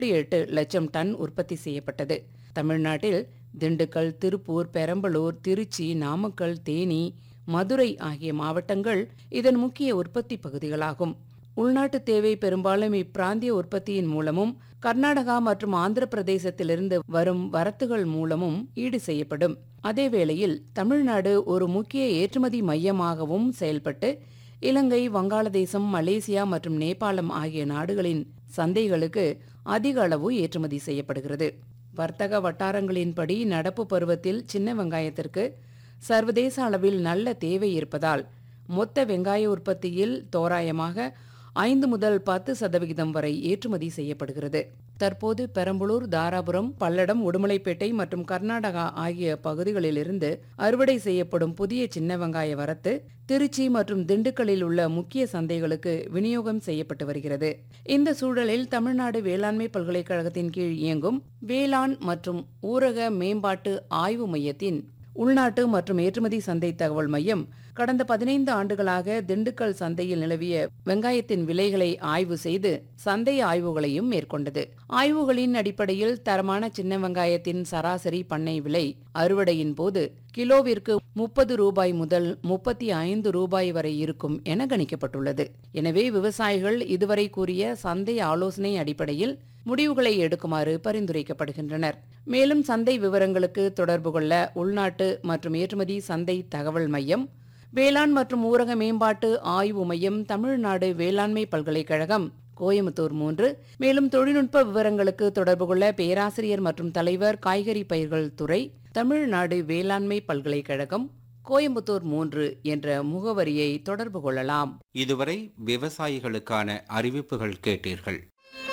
எட்டு லட்சம் டன் உற்பத்தி செய்யப்பட்டது தமிழ்நாட்டில் திண்டுக்கல் திருப்பூர் பெரம்பலூர் திருச்சி நாமக்கல் தேனி மதுரை ஆகிய மாவட்டங்கள் இதன் முக்கிய உற்பத்தி பகுதிகளாகும் உள்நாட்டு தேவை பெரும்பாலும் இப்பிராந்திய உற்பத்தியின் மூலமும் கர்நாடகா மற்றும் ஆந்திர பிரதேசத்திலிருந்து வரும் வரத்துகள் மூலமும் ஈடு செய்யப்படும் அதேவேளையில் தமிழ்நாடு ஒரு முக்கிய ஏற்றுமதி மையமாகவும் செயல்பட்டு இலங்கை வங்காளதேசம் மலேசியா மற்றும் நேபாளம் ஆகிய நாடுகளின் சந்தைகளுக்கு அதிக அளவு ஏற்றுமதி செய்யப்படுகிறது வர்த்தக வட்டாரங்களின்படி நடப்பு பருவத்தில் சின்ன வெங்காயத்திற்கு சர்வதேச அளவில் நல்ல தேவை இருப்பதால் மொத்த வெங்காய உற்பத்தியில் தோராயமாக ஐந்து முதல் பத்து சதவிகிதம் வரை ஏற்றுமதி செய்யப்படுகிறது தற்போது பெரம்பலூர் தாராபுரம் பல்லடம் உடுமலைப்பேட்டை மற்றும் கர்நாடகா ஆகிய பகுதிகளிலிருந்து அறுவடை செய்யப்படும் புதிய சின்ன வெங்காய வரத்து திருச்சி மற்றும் திண்டுக்கல்லில் உள்ள முக்கிய சந்தைகளுக்கு விநியோகம் செய்யப்பட்டு வருகிறது இந்த சூழலில் தமிழ்நாடு வேளாண்மை பல்கலைக்கழகத்தின் கீழ் இயங்கும் வேளாண் மற்றும் ஊரக மேம்பாட்டு ஆய்வு மையத்தின் உள்நாட்டு மற்றும் ஏற்றுமதி சந்தை தகவல் மையம் கடந்த பதினைந்து ஆண்டுகளாக திண்டுக்கல் சந்தையில் நிலவிய வெங்காயத்தின் விலைகளை ஆய்வு செய்து சந்தை ஆய்வுகளையும் மேற்கொண்டது ஆய்வுகளின் அடிப்படையில் தரமான சின்ன வெங்காயத்தின் சராசரி பண்ணை விலை அறுவடையின் போது கிலோவிற்கு முப்பது ரூபாய் முதல் முப்பத்தி ஐந்து ரூபாய் வரை இருக்கும் என கணிக்கப்பட்டுள்ளது எனவே விவசாயிகள் இதுவரை கூறிய சந்தை ஆலோசனை அடிப்படையில் முடிவுகளை எடுக்குமாறு பரிந்துரைக்கப்படுகின்றனர் மேலும் சந்தை விவரங்களுக்கு தொடர்பு கொள்ள உள்நாட்டு மற்றும் ஏற்றுமதி சந்தை தகவல் மையம் வேளாண் மற்றும் ஊரக மேம்பாட்டு ஆய்வு மையம் தமிழ்நாடு வேளாண்மை பல்கலைக்கழகம் கோயம்புத்தூர் மூன்று மேலும் தொழில்நுட்ப விவரங்களுக்கு தொடர்பு கொள்ள பேராசிரியர் மற்றும் தலைவர் காய்கறி பயிர்கள் துறை தமிழ்நாடு வேளாண்மை பல்கலைக்கழகம் கோயம்புத்தூர் மூன்று என்ற முகவரியை தொடர்பு கொள்ளலாம் இதுவரை விவசாயிகளுக்கான அறிவிப்புகள் கேட்டீர்கள்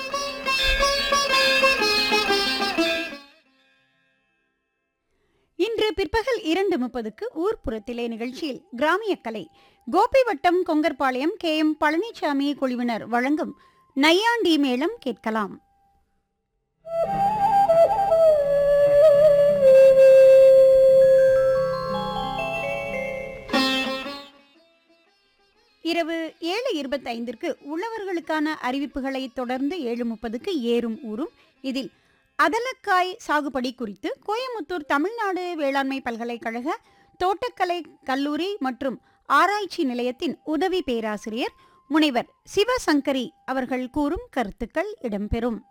இன்று பிற்பகல் இரண்டு முப்பதுக்கு ஊர்ப்புறத்திலே நிகழ்ச்சியில் கிராமிய கலை கோபிவட்டம் கொங்கர்பாளையம் கே எம் பழனிசாமி குழுவினர் வழங்கும் நையாண்டி மேளம் கேட்கலாம் இரவு ஏழு இருபத்தைந்திற்கு உழவர்களுக்கான அறிவிப்புகளை தொடர்ந்து ஏழு முப்பதுக்கு ஏறும் ஊரும் இதில் அதலக்காய் சாகுபடி குறித்து கோயமுத்தூர் தமிழ்நாடு வேளாண்மை பல்கலைக்கழக தோட்டக்கலை கல்லூரி மற்றும் ஆராய்ச்சி நிலையத்தின் உதவி பேராசிரியர் முனைவர் சிவசங்கரி அவர்கள் கூறும் கருத்துக்கள் இடம்பெறும்